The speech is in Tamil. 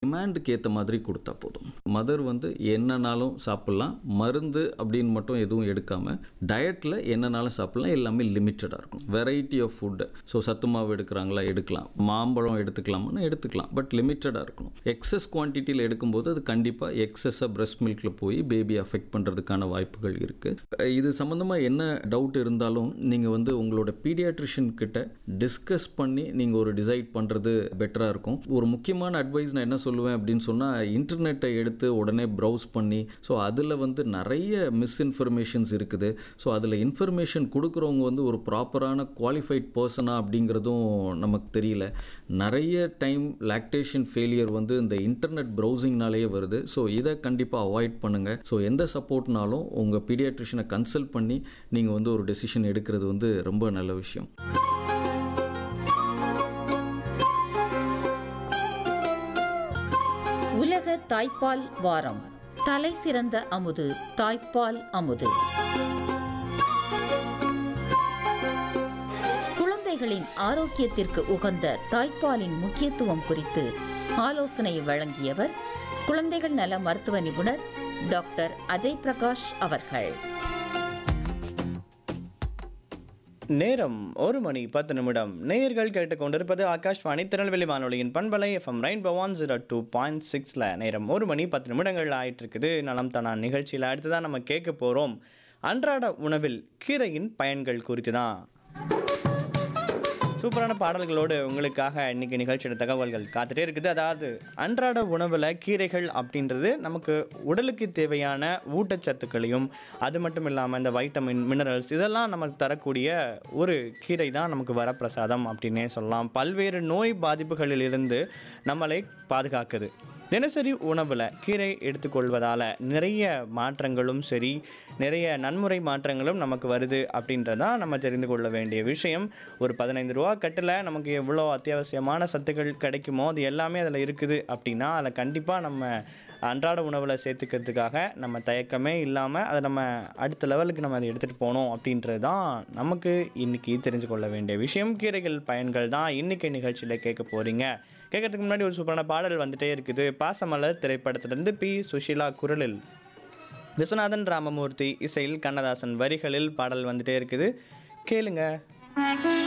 டிமாண்டுக்கு ஏற்ற மாதிரி கொடுத்தா போதும் மதர் வந்து என்னனாலும் சாப்பிட்லாம் மருந்து அப்படின்னு மட்டும் எதுவும் எடுக்காமல் டயட்டில் என்னனாலும் சாப்பிட்லாம் எல்லாமே லிமிட்டடாக இருக்கும் வெரைட்டி ஆஃப் ஃபுட்டு ஸோ சத்து மாவு எடுக்கிறாங்களா எடுக்கலாம் மாம்பழம் எடுத்துக்கலாமான்னா எடுத்துக்கலாம் பட் லிமிட்டடாக இருக்கணும் எக்ஸஸ் குவான்டிட்டியில் எடுக்கும்போது அது கண்டிப்பாக எக்ஸஸாக பிரஸ்ட் மில்கில் போய் பேபி அஃபெக்ட் பண்ணுறதுக்கான வாய்ப்புகள் இருக்குது இது சம்மந்தமாக என்ன டவுட் இருந்தாலும் நீங்கள் வந்து உங்களோட பீடியாட்ரிஷியன் கிட்ட டிஸ்கஸ் பண்ணி நீங்கள் ஒரு டிசைட் பண்ணுறது பெட்டராக இருக்கும் ஒரு முக்கியமான அட்வைஸ் நான் என்ன சொல்லுவேன் அப்படின்னு சொன்னால் இன்டர்நெட்டை எடுத்து உடனே ப்ரௌஸ் பண்ணி ஸோ அதில் வந்து நிறைய மிஸ்இன்ஃபர்மேஷன்ஸ் இருக்குது ஸோ அதில் இன்ஃபர்மேஷன் கொடுக்குறவங்க வந்து ஒரு ப்ராப்பரான குவாலிஃபைட் பர்சனா அப்படிங்கிறதும் நமக்கு தெரியல நிறைய டைம் லாக்டேஷன் ஃபெயிலியர் வந்து இந்த இன்டர்நெட் ப்ரௌசிங்னாலேயே வருது ஸோ இதை கண்டிப்பாக அவாய்ட் பண்ணுங்கள் ஸோ எந்த சப்போர்ட்னாலும் உங்கள் பீடியாட்ரிஷனை கன்சல்ட் பண்ணி நீங்கள் வந்து ஒரு டெசிஷன் எடுக்கிறது வந்து ரொம்ப நல்ல விஷயம் உலக தாய்ப்பால் வாரம் தலை சிறந்த அமுது தாய்ப்பால் அமுது குழந்தைகளின் ஆரோக்கியத்திற்கு உகந்த தாய்ப்பாலின் முக்கியத்துவம் குறித்து ஆலோசனை வழங்கியவர் குழந்தைகள் நல மருத்துவ நிபுணர் டாக்டர் அஜய் பிரகாஷ் அவர்கள் நேரம் ஒரு மணி பத்து நிமிடம் நேயர்கள் கேட்டுக்கொண்டிருப்பது ஆகாஷ்வாணி திருநெல்வேலி வானொலியின் பண்பலை FM rainbow one zero two point சிக்ஸில் நேரம் ஒரு மணி பத்து நிமிடங்கள் ஆயிட்டு இருக்குது நலம் தனா நிகழ்ச்சியில் அடுத்ததான் நம்ம கேட்க போகிறோம் அன்றாட உணவில் கீரையின் பயன்கள் குறித்து தான் சூப்பரான பாடல்களோடு உங்களுக்காக இன்னைக்கு நிகழ்ச்சியோட தகவல்கள் காத்துட்டே இருக்குது அதாவது அன்றாட உணவில் கீரைகள் அப்படின்றது நமக்கு உடலுக்கு தேவையான ஊட்டச்சத்துக்களையும் அது மட்டும் இல்லாமல் இந்த வைட்டமின் மினரல்ஸ் இதெல்லாம் நமக்கு தரக்கூடிய ஒரு கீரை தான் நமக்கு வரப்பிரசாதம் அப்படின்னே சொல்லலாம் பல்வேறு நோய் பாதிப்புகளிலிருந்து நம்மளை பாதுகாக்குது தினசரி உணவில் கீரை எடுத்துக்கொள்வதால் நிறைய மாற்றங்களும் சரி நிறைய நன்முறை மாற்றங்களும் நமக்கு வருது அப்படின்றதான் நம்ம தெரிந்து கொள்ள வேண்டிய விஷயம் ஒரு பதினைந்து ரூபா கட்டில் நமக்கு எவ்வளோ அத்தியாவசியமான சத்துக்கள் கிடைக்குமோ அது எல்லாமே அதில் இருக்குது அப்படின்னா அதில் கண்டிப்பாக நம்ம அன்றாட உணவில் சேர்த்துக்கிறதுக்காக நம்ம தயக்கமே இல்லாமல் அதை நம்ம அடுத்த லெவலுக்கு நம்ம அதை எடுத்துகிட்டு போகணும் அப்படின்றது தான் நமக்கு இன்றைக்கி தெரிஞ்சு கொள்ள வேண்டிய விஷயம் கீரைகள் பயன்கள் தான் இன்றைக்கி நிகழ்ச்சியில் கேட்க போகிறீங்க கேட்கறதுக்கு முன்னாடி ஒரு சூப்பரான பாடல் வந்துட்டே இருக்குது பாசமலர் திரைப்படத்திலிருந்து பி சுஷீலா குரலில் விஸ்வநாதன் ராமமூர்த்தி இசையில் கண்ணதாசன் வரிகளில் பாடல் வந்துட்டே இருக்குது கேளுங்க